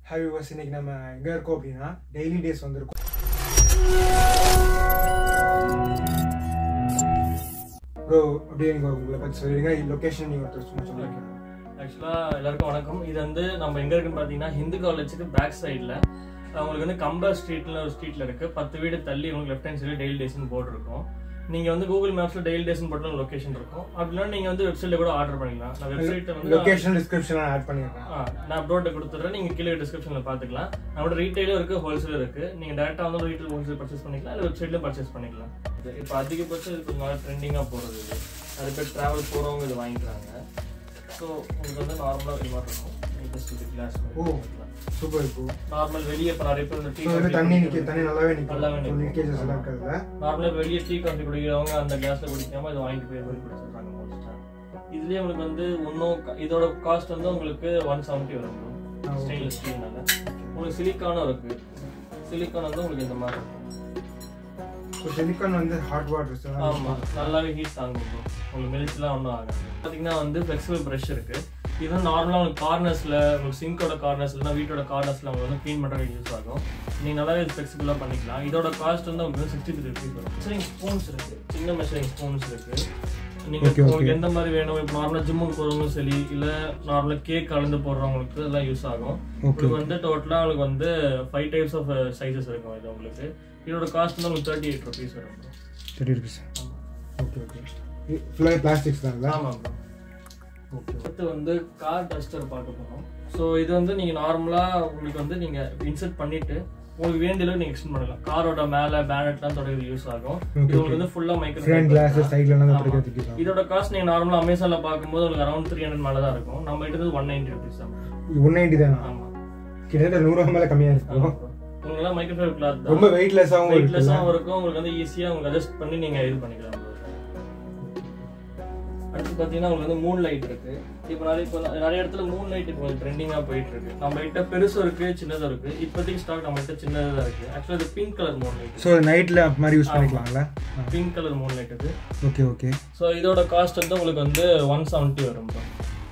Hi viewers இன்னைக்கு நம்ம எங்கே இருக்கோம் அப்படின்னா டெய்லி டேஸ் வந்திருக்கோம் ப்ரோ அப்படியே நீங்கள் உங்களை பற்றி சொல்லிடுங்க லொக்கேஷன் நீங்கள் ஒருத்தர் சும்மா சொல்லுங்க ஆக்சுவலாக எல்லாருக்கும் வணக்கம் இது வந்து நம்ம எங்கே இருக்குன்னு பார்த்தீங்கன்னா ஹிந்து காலேஜுக்கு பேக் சைடில் உங்களுக்கு வந்து கம்பர் ஸ்ட்ரீட்ல ஒரு ஸ்ட்ரீட்ல இருக்கு பத்து வீடு தள்ளி உங்களுக்கு லெஃப்ட் ஹேண்ட் சைடில் டெய்லி டேஸ்னு போர்டு இருக்கும் நீங்க வந்து கூகுள் மேப்ஸ்ல டெய்லி டேஸ்னு போட்டு லொகேஷன் இருக்கும் அப்படின்னா நீங்க வந்து வெப்சைட்ல கூட ஆர்டர் பண்ணிக்கலாம் நான் வெப்சைட்டை வந்து லொக்கேஷன் டிஸ்கிரிப்ஷனில் ஆட் பண்ணிடுறேன் ஆ, நான் அப்ரோட்டை கொடுத்துட்றேன் நீங்க கீழே டிஸ்கிரிப்ஷன்ல பாத்துக்கலாம் நம்மளோட ரீட்டைலும் இருக்கு ஹோல்சேலும் இருக்கு நீங்க டேரக்டா வந்து ரீட்டைல் ஹோல்சேல் பர்ச்சேஸ் பண்ணிக்கலாம் இல்லை வெப்சைட்ல பர்ச்சேஸ் பண்ணிக்கலாம் இது இப்போ அதிகபட்சம் இது கொஞ்சம் ட்ரெண்டிங்காக போறது இது நிறைய பேர் டிராவல் போறவங்க இது வாங்கிக்கிறாங்க ஸோ உங்களுக்கு வந்து நார்மலாக இது மாதிரி இருக்கும் ஜஸ்ட் இது கிளாஸ் ஓ. சூப்பர் இப்போ நார்மல் வெளியே இப்போ நிறைய பேர் இந்த டீ ஸோ வந்து தண்ணி நிற்க தண்ணி நல்லாவே நல்லாவே நிற்கும் நிக்கும். லீக்கேஜஸ் எல்லாம் இருக்கிறதுல நார்மலாக வெளியே டீ காஃபி குடிக்கிறவங்க அந்த கிளாஸ்ல குடிக்காம இதை வாங்கிட்டு போய் போய் குடிச்சிடுறாங்க மோஸ்ட்டாக இதுலேயே உங்களுக்கு வந்து இன்னும் க- இதோட காஸ்ட் வந்து உங்களுக்கு ஒன் செவன்ட்டி வரும் ஆ, okay. ஸ்டெயின்லெஸ் ஸ்டீல்னால உங்களுக்கு சிலிக்கானும் இருக்கு சிலிக்கான் வந்து உங்களுக்கு இந்த மாதிரி இருக்கும் ஸோ சிலிக்கான் வந்து ஹாட் வாட்டர்ஸ் ஆமா நல்லாவே ஹீட் தாங்கும் bro. உங்களுக்கு மெலிச்சுலாம் ஒன்றும் ஆகாது பார்த்தீங்கன்னா வந்து ஃப்ளெக்சிபிள் ப்ரஷ் இருக்கு இது வந்து நார்மலாக உங்களுக்கு கார்னர்ஸில் உங்களுக்கு சிங்கோட கார்னர்ஸ்ல வீட்டோட கார்னர்ஸில் உங்களுக்கு வந்து க்ளீன் பண்ணுறதுக்கு யூஸ் ஆகும் நீங்கள் நல்லாவே ஃப்ளெக்சிபிளாக பண்ணிக்கலாம் இதோட காஸ்ட் வந்து உங்களுக்கு சிக்ஸ்டி த்ரீ ருபீஸ் வரும் மெஷரிங் ஸ்பூன்ஸ் இருக்கு சின்ன மெஷரிங் ஸ்பூன்ஸ் இருக்கு நீங்க Okay, okay. உங்களுக்கு எந்த மாதிரி வேணும் இப்போ நார்மலாக ஜிம்முக்கு போகிறவங்களும் சரி இல்லை நார்மலாக கேக் கலந்து போடுறவங்களுக்கு இதெல்லாம் யூஸ் ஆகும் ஓகே உங்களுக்கு வந்து டோட்டலாக உங்களுக்கு வந்து ஃபைவ் டைப்ஸ் ஆஃப் சைஸஸ் இருக்கும் இது உங்களுக்கு இதோட காஸ்ட் வந்து உங்களுக்கு தேர்ட்டி எயிட் ருபீஸ் வரும் bro. Thirty rupees okay okay ஃபுல்லாக பிளாஸ்டிக்ஸ் தான்ல ஆமாம் ப்ரோ ஓகே அடுத்து வந்து கார் டஸ்டர் பார்க்க போகிறோம் ஸோ இது வந்து நீங்கள் நார்மலாக உங்களுக்கு வந்து நீங்கள் இன்சர்ட் பண்ணிட்டு உங்களுக்கு வேண்டிய அளவு நீங்கள் எக்ஸ்டெண்ட் பண்ணலாம் காரோட மேலே பேனட்லாம் தொடர்ந்து யூஸ் ஆகும் இது உங்களுக்கு வந்து ஃபுல்லாக மைக்ரோ ஃப்ரண்ட் கிளாஸஸ் சைட்லலாம் ஆமா. தொடக்கிறதுக்கு இதோட காஸ்ட் நீங்கள் நார்மலாக அமேசானில் பார்க்கும்போது உங்களுக்கு அரௌண்ட் த்ரீ ஹண்ட்ரட் மேலே தான் இருக்கும் நம்ம கிட்ட ஒன் நைன்டி ருபீஸ் தான் ஒன் நைன்டி தானே ஆமாம் கிட்டத்தட்ட நூறுரூவா மேலே கம்மியாக இருக்கும் உங்களெல்லாம் மைக்ரோஃபைபர் கிளாத் ரொம்ப வெயிட்லெஸ்ஸாகவும் இருக்குல்ல வெயிட்லெஸ்ஸாகவும் இருக்கும் உங்களுக்கு வந்து ஈஸியாக உங்களுக்கு அட்ஜஸ்ட் பண்ணி நீங்கள் இது பண்ணிக்கலாம் bro. அடுத்து பார்த்தீங்கன்னா உங்களுக்கு வந்து மூன் லைட் இருக்கு இப்போ நிறைய இப்போ நிறைய இடத்துல மூன் லைட் இப்போ ட்ரெண்டிங்காக போயிட்டு இருக்கு நம்ம கிட்ட பெருசும் இருக்கு சின்னதும் இருக்கு இப்போதைக்கு ஸ்டாக் நம்ம கிட்ட சின்னதாக தான் இருக்கு ஆக்சுவலாக இது pink colour moon light so நைட்டில் மாதிரி யூஸ் பண்ணிக்கலாங்களா பிங்க் கலர் மூன் லைட் இது ஓகே ஓகே ஸோ இதோட காஸ்ட் வந்து உங்களுக்கு வந்து ஒன் செவன்ட்டி வரும் bro.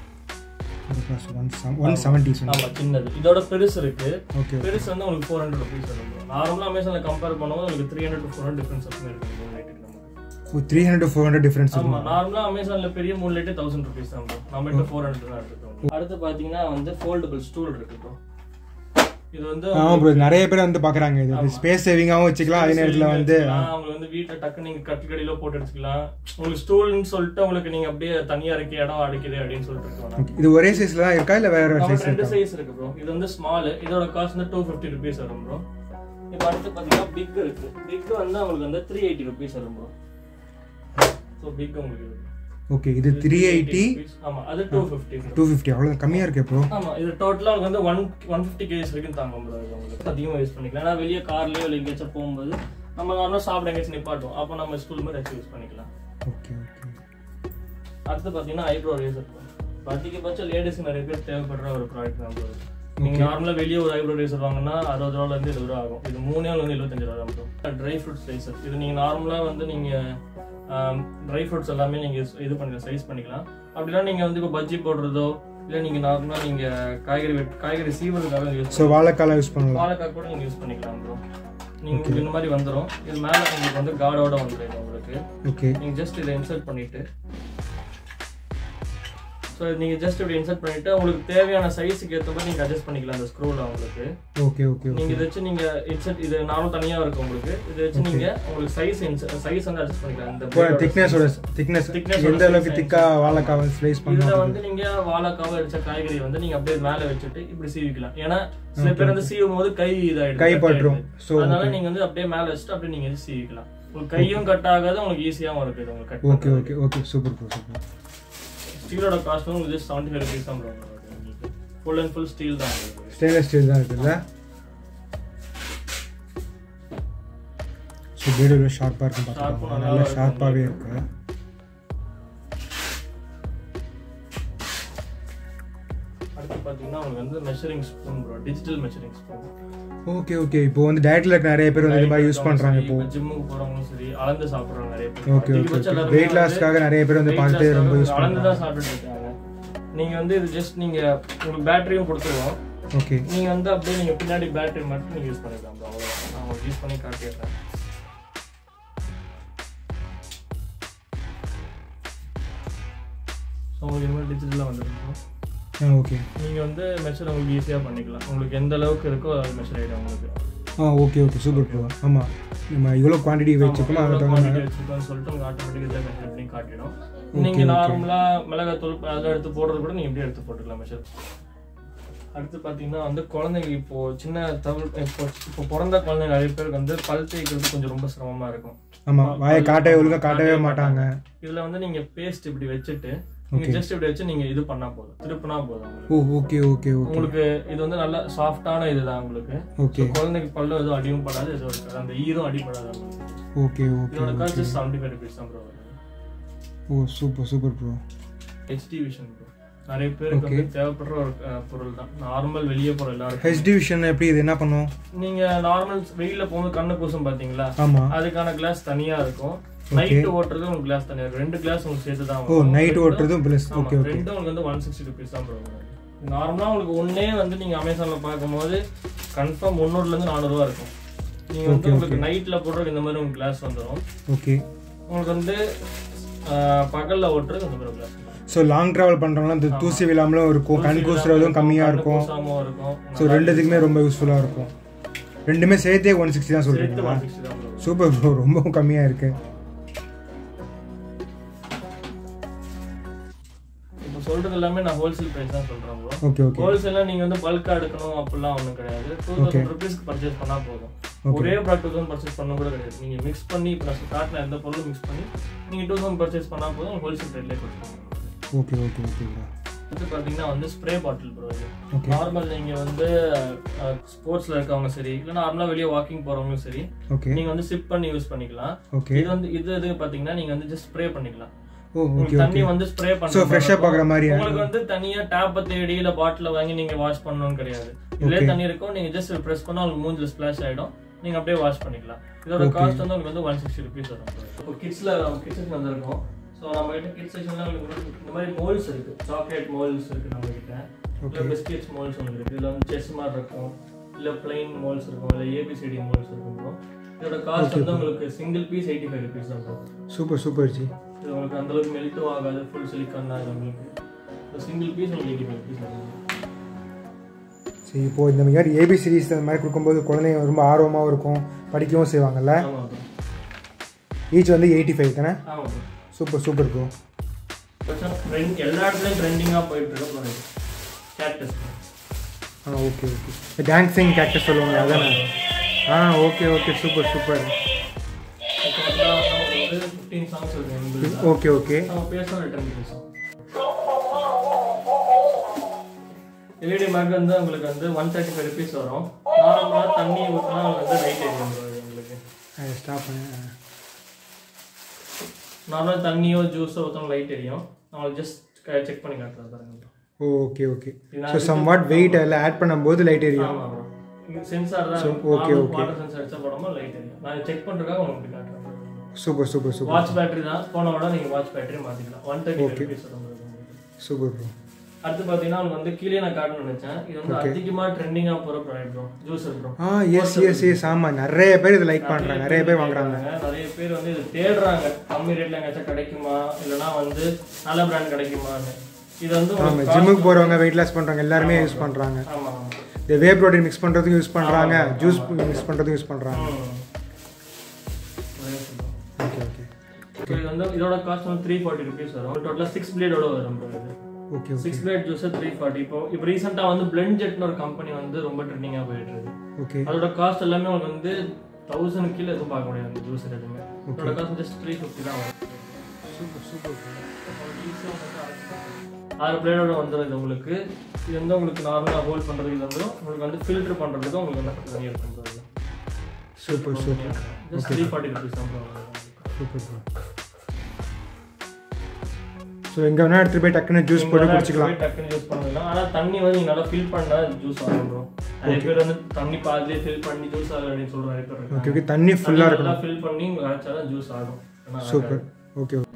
ஒன் ஒன் செவன்ட்டி ஆமா சின்னது இதோட பெருசு இருக்கு ஓகே பெருசு வந்து உங்களுக்கு ஃபோர் ஹண்ட்ரட் ருபீஸ் வரும் நார்மலாக அமேசானில் கம்பேர் பண்ணும்போது உங்களுக்கு three hundred to four hundred difference அப்படி இருக்கு மூன் லைட்டுக்கு நமக்கு ஓ three hundred four hundred difference ஆமா இருக்கும் நார்மலா அமேசான்ல பெரிய மூணு லைட் தௌசண்ட் ருபீஸ் தான் bro. நம்ம கிட்ட ஃபோர் ஹண்ட்ரட் தான் எடுத்துக்கோங்க அடுத்து பாத்தீங்கன்னா வந்து ஃபோல்டபிள் ஸ்டூல் இருக்கு bro. இது வந்து ஆமாம் ப்ரோ நிறைய பேர் வந்து பார்க்குறாங்க இது ஸ்பேஸ் சேவிங்காகவும் வச்சுக்கலாம் அதே நேரத்தில் வந்து அவங்க வந்து வீட்டுல டக்கு நீங்க கட்டிக்கடியில போட்டு எடுத்துக்கலாம் உங்களுக்கு ஸ்டூல்னு சொல்லிட்டு உங்களுக்கு நீங்க அப்படியே தனியா இருக்கு இடம் அடிக்குது அப்படின்னு சொல்லிட்டு இருக்கலாம் Okay. இது ஒரே சைஸ்ல தான் இருக்கா இல்லை வேற வேற நம்ம சைஸ் ரெண்டு இருக்கா சைஸ் இருக்கு ப்ரோ இது வந்து ஸ்மால் இதோட காஸ்ட் வந்து டூ ஃபிஃப்டி ருபீஸ் வரும் ப்ரோ இப்போ அடுத்து பாத்தீங்கன்னா பிக் இருக்கு பிக் வந்து உங்களுக்கு வந்து த்ரீ எயிட்டி ருபீஸ் வரும் ப்ரோ ஸோ பிக் உங்களுக்கு இருக்கு. ஓகே இது த்ரீ எயிட்டி rupees. ஆமா அது டூ ஃபிஃப்டி டூ ஃபிஃப்டி அவ்வளோ கம்மியாக இருக்கு ப்ரோ ஆமா இது டோட்டலா உங்களுக்கு வந்து ஒன் ஒன் ஃபிஃப்டி கேஜ் வரைக்கும் தாங்கும் bro இது உங்களுக்கு அதிகமாக யூஸ் பண்ணிக்கலாம் ஏன்னா வெளியே கார்லயோ இல்லை எங்கேயாச்சும் போகும்போது நம்ம நார்மலாக சாப்பிட எங்கேயாச்சும் நிப்பாட்டும் அப்போ நம்ம ஸ்கூல் மாதிரி வச்சு யூஸ் பண்ணிக்கலாம் ஓகே ஓகே அடுத்து பார்த்தீங்கன்னா ஐப்ரோ ரேசர் அதிகபட்சம் லேடிஸ்க்கு நிறைய பேர் தேவைப்படுற ஒரு ப்ராடக்ட் தான் bro இது. நீங்க நார்மலா வெளியே ஒரு ஐப்ரோ ரேசர் வாங்கினா அறுபது ரூபால இருந்து எழுபது ரூபா ஆகும் இது மூணே வந்து எழுபத்தஞ்சு ரூபா தான் ப்ரோ ட்ரை ஃப்ரூட்ஸ் ரேசர் இது நீங்க நார்மலா வந்து நீங்க ட்ரை ஃப்ரூட்ஸ் எல்லாமே நீங்க இது பண்ணிக்கலாம் சைஸ் பண்ணிக்கலாம் அப்படின்னா நீங்க வந்து இப்போ பஜ்ஜி போடுறதோ இல்ல நீங்க நார்மலா நீங்க காய்கறி வெட் காய்கறி சீவதுக்காக யூஸ் ஸோ வாழைக்காலாம் யூஸ் பண்ணலாம் வாழைக்காய் கூட நீங்க யூஸ் பண்ணிக்கலாம் ப்ரோ நீங்க உங்களுக்கு இந்த மாதிரி வந்துரும் இது மேல உங்களுக்கு வந்து கார்டோட வந்துடும் உங்களுக்கு ஓகே நீங்க ஜஸ்ட் இதை இன்சர்ட் பண்ணிட்டு ஸோ நீங்க ஜஸ்ட் இப்படி இன்சர்ட் பண்ணிட்டு உங்களுக்கு தேவையான சைஸுக்கு ஏற்ற மாதிரி நீங்க அட்ஜஸ்ட் பண்ணிக்கலாம் அந்த ஸ்க்ரூல உங்களுக்கு ஓகே ஓகே நீங்க இதை வச்சு நீங்க இன்சர்ட் இது நானும் தனியா இருக்கு உங்களுக்கு இதை வச்சு நீங்க உங்களுக்கு சைஸ் சைஸ் வந்து அட்ஜஸ்ட் பண்ணிக்கலாம் இந்த இப்போ திக்னஸோட திக்னஸ் Thickness எந்த ஓட அளவுக்கு size திக்கா வாழைக்காவை ஸ்லைஸ் இதுல பண்ணலாம் வந்து நீங்க வாழைக்காவை அடிச்ச காய்கறி வந்து நீங்க அப்படியே மேல வச்சுட்டு இப்படி சீவிக்கலாம் ஏன்னா சில பேர் வந்து சீவும் போது கை இதாயிடும் கை cut பற்றும் ஆயிடுது. ஸோ அதனால நீங்க வந்து அப்படியே மேல வச்சுட்டு அப்படியே நீங்க வந்து சீவிக்கலாம் உங்களுக்கு கையும் கட் ஆகாது உங்களுக்கு ஈஸியாவும் இருக்கு இது உங்களுக்கு cut okay okay okay super bro super ஸ்டீலோட காஸ்ட் வந்து உங்களுக்கு செவன்டி ஃபைவ் ருபீஸ் தான் bro உங்களுக்கு ஃபுல் அண்ட் ஃபுல் ஸ்டீல் தான் உங்களுக்கு ஸ்டெயின்லெஸ் ஸ்டீல் தான் இருக்குல்ல ஸோ வீடியோ ஷார்ப்பாக இருக்கும் Sharp பார்த்துக்கோங்க நல்லா நல்லா இருக்கும் ஷார்ப்பாகவே இருக்கு அடுத்து பார்த்தீங்கன்னா உங்களுக்கு வந்து measuring spoon bro digital measuring spoon okay okay இப்போ வந்து டயட்ல நிறைய பேர் வந்து இது மாதிரி யூஸ் பண்றாங்க இப்போ ஜிம்முக்கு போறவங்களும் சரி அளந்து சாப்பிடுறவங்க நிறைய பேர் ஓகே ஓகே அதிகபட்சம் எல்லாருமே வெயிட் லாஸ்க்காக நிறைய பேர் வந்து weight பார்த்துட்டு loss ரொம்ப க்காக யூஸ் அளந்து பண்றாங்க தான் சாப்பிட்டுட்டு இருக்காங்க நீங்க வந்து இது ஜஸ்ட் நீங்க உங்களுக்கு பேட்டரியும் கொடுத்துருவோம் ஓகே நீங்க வந்து அப்படியே நீங்க பின்னாடி பேட்டரி மட்டும் நீங்க யூஸ் பண்ணிக்கலாம் bro அவ்வளவுதான் நான் உங்களுக்கு யூஸ் பண்ணி காட்டிடுறேன் ஸோ உங்களுக்கு இனிமேல் டிஜிட்டலாக வந்துருக்கும் ஆ ஓகே நீங்கள் வந்து மெஷர் உங்களுக்கு ஈஸியாக பண்ணிக்கலாம் உங்களுக்கு எந்த அளவுக்கு இருக்கோ அது மெஷர் ஆகிடும் உங்களுக்கு ஆ ஓகே ஓகே சூப்பர் ப்ரோ ஆமாம் நம்ம இவ்வளோ குவான்டிட்டி வச்சுக்கோமா அதை தகுந்த குவான்டிட்டி வச்சுருக்கோன்னு சொல்லிட்டு உங்களுக்கு ஆட்டோமேட்டிக்காக மெஷர் பண்ணி காட்டிடும் நீங்கள் நார்மலாக மிளகாத்தூள் அதில் எடுத்து போடுறது கூட நீங்கள் இப்படியே எடுத்து போட்டுக்கலாம் மெஷர் அடுத்து பார்த்தீங்கன்னா வந்து குழந்தைங்க இப்போ சின்ன தமிழ் இப்போ இப்போ பிறந்த குழந்தைங்க நிறைய பேருக்கு வந்து பல் தேய்க்கிறது கொஞ்சம் ரொம்ப சிரமமா இருக்கும் ஆமாம் வாயை காட்டவே ஒழுங்காக காட்டவே மாட்டாங்க இதுல வந்து நீங்க பேஸ்ட் இப்படி வச்சுட்டு நீங்க ஜஸ்ட் இப்படி வச்சு நீங்க இது பண்ணா போதும் திருப்பினா போதும் உங்களுக்கு ஓ ஓகே ஓகே ஓகே உங்களுக்கு இது வந்து நல்ல சாஃப்டான இதுதான் உங்களுக்கு ஓகே So, குழந்தைக்கு பல்லு எதுவும் அடியும் படாது எதுவும் இருக்காது அந்த ஈரம் அடிப்படாது உங்களுக்கு ஓகே ஓகே இதோட cost just seventy five rupees தான் ப்ரோ ஓ super super bro HD vision bro நிறைய பேருக்கு வந்து தேவைப்படுற ஒரு அஹ், பொருள் தான் நார்மல் வெளியே போற எல்லாருக்கும் ஹெச்டி விஷன் எப்படி இது என்ன பண்ணும் நீங்க நார்மல் வெயில்ல போகும்போது கண்ணு கூசும் பாத்தீங்களா ஆமாம் அதுக்கான கிளாஸ் தனியா இருக்கும் நைட் ஓட்டுறது உங்களுக்கு கிளாஸ் தனியா இருக்கும் ரெண்டு கிளாஸ் உங்களுக்கு சேர்த்து தான் ஓ வரும். நைட் ஓட்டுறதும் ப்ளஸ் ஆமா, ஓகே ஓகே ரெண்டும் உங்களுக்கு வந்து ஒன் சிக்ஸ்டி ருபீஸ் தான் ப்ரோ நார்மலா உங்களுக்கு ஒண்ணே வந்து நீங்க அமேசான்ல பார்க்கும்போது கன்ஃபார்ம் முந்நூறுல இருந்து நானூறுவா இருக்கும் நீங்க வந்து உங்களுக்கு நைட்ல போடுறது இந்த மாதிரி உங்களுக்கு கிளாஸ் வந்துடும் ஓகே உங்களுக்கு வந்து ஆஹ், பகல்ல ஓட்டுறது இந்த மாதிரி கிளாஸ் ஸோ லாங் ட்ராவல் பண்ணுறவங்களாம் இந்த தூசி விழாமலும் இருக்கும் கண் கூசுறதும் கம்மியாக இருக்கும் இருக்கும் ஸோ ரெண்டுத்துக்குமே ரொம்ப யூஸ்ஃபுல்லாக இருக்கும் ரெண்டுமே சேர்த்தே ஒன் சிக்ஸ்டி தான் சொல்கிறீங்களா ஒன் சிக்ஸ்டி தான் bro. சூப்பர் ப்ரோ ரொம்ப கம்மியாக இருக்கு இப்போ சொல்றது எல்லாமே நான் ஹோல்சேல் பிரைஸ் தான் சொல்றேன் ப்ரோ ஓகே ஓகே ஹோல்சேல்ல நீங்க வந்து பல்கா எடுக்கணும் அப்படிலாம் ஒண்ணும் கிடையாது டூ தௌசண்ட் ருபீஸ்க்கு பர்ச்சேஸ் பண்ணா போதும் ஒரே ப்ராடக்ட் டூ தௌசண்ட் பர்ச்சேஸ் பண்ண கூட கிடையாது நீங்க மிக்ஸ் பண்ணி இப்போ நான் காட்டின எந்த பொருளும் மிக்ஸ் பண்ணி நீங்க டூ தௌசண்ட் பர்ச்சேஸ் பண்ணா போதும் ஹோல்சேல் ரேட்லேயே கொடுத்துருவோம் ஓகே ஓகே ஓகே ப்ரோ இது பார்த்தீங்கன்னா வந்து ஸ்ப்ரே பாட்டில் ப்ரோ இது Okay. நார்மல் நீங்க வந்து ஸ்போர்ட்ஸ்ல இருக்கவங்க சரி இல்லை நார்மலா வெளியே வாக்கிங் போறவங்களும் சரி ஓகே நீங்க வந்து சிப் பண்ணி யூஸ் பண்ணிக்கலாம் ஓகே இது வந்து இது இது பாத்தீங்கன்னா நீங்க வந்து ஜஸ்ட் ஸ்ப்ரே பண்ணிக்கலாம் ஓ ஓகே உங்களுக்கு தண்ணி வந்து ஸ்ப்ரே ஸோ பண்ண ஃப்ரெஷ்ஷாக பார்க்குற மாதிரி உங்களுக்கு வந்து தனியா டேப்பை தேடி இல்ல பாட்டில வாங்கி நீங்க வாஷ் பண்ணணும் கிடையாது இதுலயே தண்ணி இருக்கும் நீங்க ஜஸ்ட் பிரஸ் பண்ணா உங்களுக்கு மூஞ்சில ஸ்பிளாஷ் ஆயிடும் நீங்க அப்படியே வாஷ் பண்ணிக்கலாம் இதோட காஸ்ட் வந்து உங்களுக்கு வந்து ஒன் சிக்ஸ்டி ருபீஸ் வரும் இப்போ கிட்ஸ்ல கிட்ஸுக்கு வந்திருக்கோம் ஸோ நம்ம கிட்ட கிட்ஸ் செக்ஷன்ல உங்களுக்கு இந்த மாதிரி மோல்ஸ் இருக்கு சாக்லேட் மோல்ஸ் இருக்கு நம்ம கிட்ட இல்ல பிஸ்கெட்ஸ் மோல்ஸ் ஒன்று இருக்கு இதுல வந்து செஸ் மாதிரி இருக்கும் இல்ல பிளைன் மோல்ஸ் இருக்கும் இல்ல ஏபிசிடி மோல்ஸ் இருக்கும் bro. இதோட காஸ்ட் வந்து உங்களுக்கு single piece eighty five rupees தான் bro. சூப்பர் சூப்பர் ஜி இது உங்களுக்கு அந்த அளவுக்கு மெல்ட்டும் ஆகாது ஃபுல் சிலிக்கான் தான் இது உங்களுக்கு சிங்கிள் பீஸ் உங்களுக்கு எயிட்டி ஃபைவ் ருபீஸ் ஆகும் சரி இப்போ இந்த மாதிரி ஏபி சீரிஸ் அந்த மாதிரி கொடுக்கும்போது குழந்தைங்க ரொம்ப ஆர்வமாகவும் இருக்கும் படிக்கவும் செய்வாங்கல்ல ஆமாம் ப்ரோ ஈச் வந்து எயிட்டி ஃபைவ் தானே ஆமாம் bro super super bro trend எல்லா இடத்துலையும் ட்ரெண்டிங்காக போயிட்டு இருக்கு ப்ரோ கேக்டஸ் ஆ ஓகே ஓகே டான்ஸிங் கேரக்டர் சொல்லுவாங்க அதானே ஆ ஓகே ஓகே சூப்பர் சூப்பர் இப்போ வந்து நமக்கு வந்து ஃபிஃப்டீன் சாங்ஸ் இருக்கு எங்களுக்கு ஓகே ஓகே நம்ம பேசணும் ரிட்டர்ன் பேசுவோம் எல்இடி பேக் வந்து உங்களுக்கு வந்து ஒன் தேர்ட்டி ஃபைவ் ருபீஸ் வரும் நார்மலாக தண்ணி ஊற்றினா வந்து லைட் எரியும் bro இது உங்களுக்கு ஸ்டாப் பண்ணேன் நார்மலாக தண்ணியோ ஜூஸோ ஊற்றினா லைட் எரியும் நான் ஜஸ்ட் செக் பண்ணி காட்டுறேன் பாருங்க ஓ okay okay so somewhat weight அதில் ஆட் பண்ணும்போது லைட் எரியும் ஆமாம் bro. இது சென்சார் தான் okay, okay. வாட்டர் சென்சார் வச்சா போடாமல் லைட் எரியும் நான் செக் பண்ணுறதுக்காக உங்களுக்கு காட்டுறேன் super super super watch battery தான் போன விட நீங்கள் வாட்ச் பேட்டரி மாற்றிக்கலாம் ஒன் தேர்ட்டி ஃபைவ் ருபீஸ் வரும் bro உங்களுக்கு சூப்பர் ப்ரோ அடுத்து பார்த்தீங்கன்னா உங்களுக்கு வந்து கீழே நான் காட்டணும்னு நினைச்சேன் இது வந்து அதிகமாக ட்ரெண்டிங்காக போகிற ப்ராடக்ட் ப்ரோ ஜூஸர் ப்ரோ ஆ எஸ் எஸ் எஸ் ஆமாம் நிறைய பேர் இதை லைக் பண்ணுறாங்க நிறைய பேர் வாங்குறாங்க நிறைய பேர் வந்து இது தேடுறாங்க கம்மி ரேட்ல எங்கேயாச்சும் கிடைக்குமா இல்லைன்னா வந்து நல்ல பிராண்ட் கிடைக்குமான்னு இது வந்து ஆமாம் உங்களுக்கு ஜிம்முக்கு போகிறவங்க வெயிட் லாஸ் பண்ணுறவங்க எல்லாருமே யூஸ் பண்ணுறாங்க ஆமாம் ஆமாம் இந்த வே ப்ரோட்டீன் மிக்ஸ் பண்ணுறதுக்கும் யூஸ் பண்ணுறாங்க ஜூஸ் மிக்ஸ் பண்ணுறதுக்கும் யூஸ் பண்ணுறாங்க ம். ஒரே நிமிஷம் bro. ஓகே ஓகே இப்போ இது வந்து இதோட காஸ்ட் வந்து த்ரீ ஃபார்ட்டி ருபீஸ் வரும் டோட்டலாக சிக்ஸ் பிளேடோட வரும் bro இது okay okay six blade juice three forty இப்போ இப்போ ரீசெண்டாக வந்து பிளெண்ட் ஜெட்னு ஒரு கம்பெனி வந்து ரொம்ப ட்ரெண்டிங்காக போயிட்டு இருக்கு ஓகே அதோட காஸ்ட் எல்லாமே உங்களுக்கு வந்து தௌசண்ட் கீழே எதுவும் பார்க்க முடியாது அந்த ஜூஸ் எதுவுமே அதோட காஸ்ட் ஜஸ்ட் த்ரீ ஃபிஃப்டி தான் வரும் சூப்பர் சூப்பர் ஆறு பிளேடோட வந்துடும் இது உங்களுக்கு இது வந்து உங்களுக்கு நார்மலாக ஹோல்ட் பண்ணுறதுக்கு இது வந்துடும் உங்களுக்கு வந்து ஃபில்டர் பண்ணுறதுக்கு உங்களுக்கு வந்து தனியாக இருக்கும் super super just three forty rupees தான் bro வரும். சூப்பர் ப்ரோ ஸோ எங்கே வேணால் எடுத்துகிட்டு போய் டக்குன்னு ஜூஸ் போட்டு நீங்க குடிச்சிக்கலாம் போய் டக்குன்னு யூஸ் பண்ணலாம் ஆனா தண்ணி வந்து நீங்க நல்லா ஃபில் பண்ணா ஜூஸ் ஆகும் ப்ரோ நிறைய பேர் வந்து தண்ணி பாதிலே ஃபில் பண்ணி ஜூஸ் ஆகும் அப்படின்னு சொல்ற நிறைய பேர் ஓகே இருக்காங்க ஓகே தண்ணி ஃபுல்லாக நல்லா ஃபில் பண்ணி அரைச்சாதான் ஜூஸ் ஆகும் ஆனா சூப்பர் ஓகே